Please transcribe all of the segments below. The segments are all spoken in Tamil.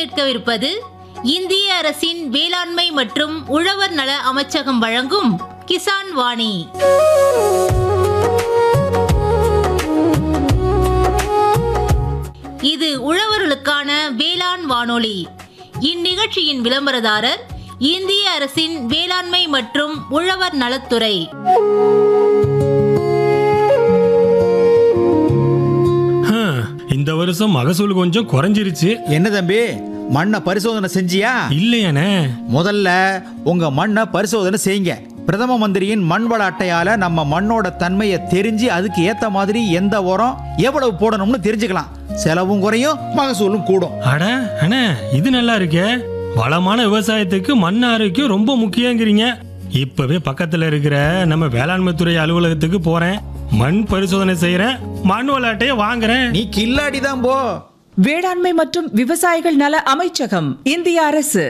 கேட்கவிருப்பது இந்திய அரசின் வேளாண்மை மற்றும் உழவர் நல அமைச்சகம் வழங்கும் கிசான் வாணி இது உழவர்களுக்கான வேளாண் வானொலி இந்நிகழ்ச்சியின் விளம்பரதாரர் இந்திய அரசின் வேளாண்மை மற்றும் உழவர் நலத்துறை ஹம், இந்த வருஷம் மகசூல் கொஞ்சம் குறைஞ்சிருச்சு என்ன தம்பி மண்ணை பரிசோதனை செஞ்சியா இல்லையானே முதல்ல உங்க மண்ணை பரிசோதனை செய்யுங்க பிரதம மந்திரியின் மண் வள அட்டையால நம்ம மண்ணோட தன்மையை தெரிஞ்சு அதுக்கு ஏத்த மாதிரி எந்த உரம் எவ்வளவு போடணும்னு தெரிஞ்சுக்கலாம் செலவும் குறையும் மகசூலும் கூடும் அட அண்ணே இது நல்லா இருக்கே வளமான விவசாயத்துக்கு மண் ஆரோக்கியம் ரொம்ப முக்கியங்கிறீங்க இப்பவே பக்கத்துல இருக்கிற நம்ம வேளாண்மை துறை அலுவலகத்துக்கு போறேன் மண் பரிசோதனை செய்யறேன் மண் விளையாட்டையே வாங்குறேன் நீ கில்லாடி தான் போ வேளாண்மை மற்றும் விவசாயிகள் நல அமைச்சகம் இந்திய அரசு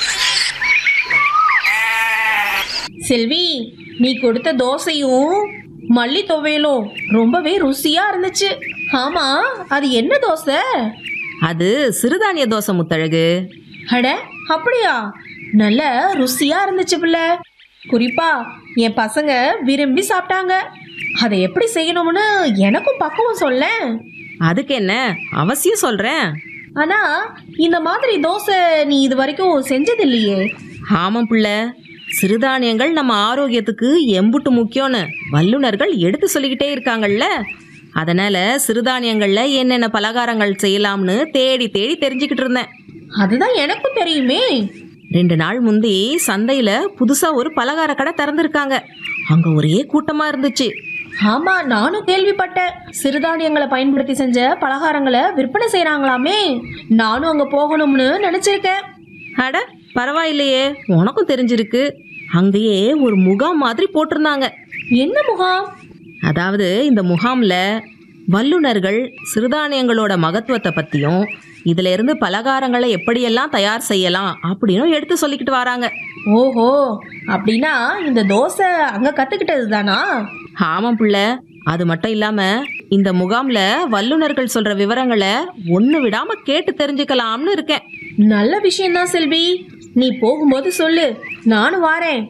செல்வி நீ கொடுத்த தோசையும் மல்லி துவையலும் ரொம்பவே ருசியா இருந்துச்சு ஆமா அது என்ன தோசை அது சிறுதானிய தோசை முத்தழகு அட அப்படியா நல்ல ருசியா இருந்துச்சு பிள்ளை குறிப்பா என் பசங்க விரும்பி சாப்பிட்டாங்க அதை எப்படி செய்யணும்னு எனக்கும் பக்குவம் சொல்லேன் அதுக்கு என்ன அவசியம் சொல்றேன் ஆனா இந்த மாதிரி தோசை நீ இது வரைக்கும் செஞ்சது இல்லையே ஆமாம் புள்ள சிறுதானியங்கள் நம்ம ஆரோக்கியத்துக்கு எம்புட்டு முக்கியம்னு வல்லுனர்கள் எடுத்து சொல்லிக்கிட்டே இருக்காங்கல்ல அதனால சிறுதானியங்கள்ல என்னென்ன பலகாரங்கள் செய்யலாம்னு தேடி தேடி தெரிஞ்சுக்கிட்டு இருந்தேன் அதுதான் எனக்கும் தெரியுமே ரெண்டு நாள் முந்தி சந்தையில புதுசா ஒரு பலகார கடை திறந்திருக்காங்க அங்க ஒரே கூட்டமா இருந்துச்சு ஆமா நானும் கேள்விப்பட்டேன் சிறுதானியங்களை பயன்படுத்தி செஞ்ச பலகாரங்களை விற்பனை செய்றாங்களாமே நானும் அங்க போகணும்னு நினைச்சிருக்கேன் அட பரவாயில்லையே உனக்கும் தெரிஞ்சிருக்கு அங்கேயே ஒரு முகாம் மாதிரி போட்டிருந்தாங்க என்ன முகாம் அதாவது இந்த முகாம்ல வல்லுனர்கள் சிறுதானியங்களோட மகத்துவத்தை பத்தியும் இதுல இருந்து பலகாரங்களை எப்படியெல்லாம் தயார் செய்யலாம் அப்படின்னு எடுத்து சொல்லிக்கிட்டு வராங்க ஓஹோ அப்படின்னா இந்த தோசை அங்க கத்துக்கிட்டது தானா ஆமாம் புள்ள அது மட்டும் இல்லாம இந்த முகாம்ல வல்லுனர்கள் சொல்ற விவரங்களை ஒண்ணு விடாம கேட்டு தெரிஞ்சுக்கலாம்னு இருக்கேன் நல்ல விஷயம்தான் செல்வி நீ போகும்போது சொல்லு நானும் வாரேன்